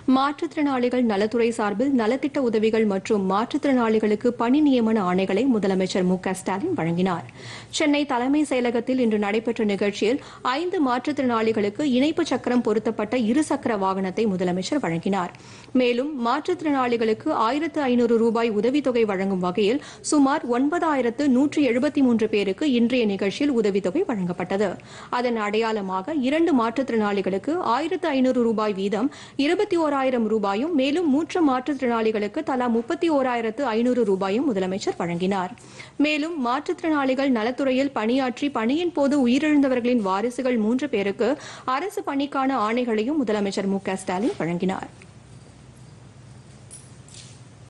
மாற்றுத்திறனாளிகள் நலத்துறை சார்பில் நலத்திட்ட உதவிகள் மற்றும் மாற்றுத்திறனாளிகளுக்கு பணி நியமன ஆணைகளை முதலமைச்சர் மு க ஸ்டாலின் வழங்கினார் சென்னை தலைமைச் செயலகத்தில் இன்று நடைபெற்ற நிகழ்ச்சியில் ஐந்து மாற்றுத்திறனாளிகளுக்கு இணைப்பு சக்கரம் பொருத்தப்பட்ட இருசக்கர வாகனத்தை முதலமைச்சர் வழங்கினார் மேலும் மாற்றுத்திறனாளிகளுக்கு ஆயிரத்து ஐநூறு ரூபாய் உதவித்தொகை வழங்கும் வகையில் சுமார் ஒன்பதாயிரத்து நூற்று எழுபத்தி மூன்று பேருக்கு இன்றைய நிகழ்ச்சியில் உதவித்தொகை வழங்கப்பட்டது அதன் அடையாளமாக இரண்டு மாற்றுத்திறனாளிகளுக்கு ஆயிரத்து ஐநூறு ரூபாய் வீதம் இருபத்தி ஓராயிரம் ரூபாயும் மேலும் மூன்று மாற்றுத்திறனாளிகளுக்கு தலா முப்பத்தி ஓராயிரத்து ஐநூறு ரூபாயும் முதலமைச்சர் வழங்கினார் மேலும் மாற்றுத்திறனாளிகள் நலத்துறையில் பணியாற்றி பணியின் போது உயிரிழந்தவர்களின் வாரிசுகள் மூன்று பேருக்கு அரசு பணிக்கான ஆணைகளையும் முதலமைச்சர் மு க ஸ்டாலின் வழங்கினார்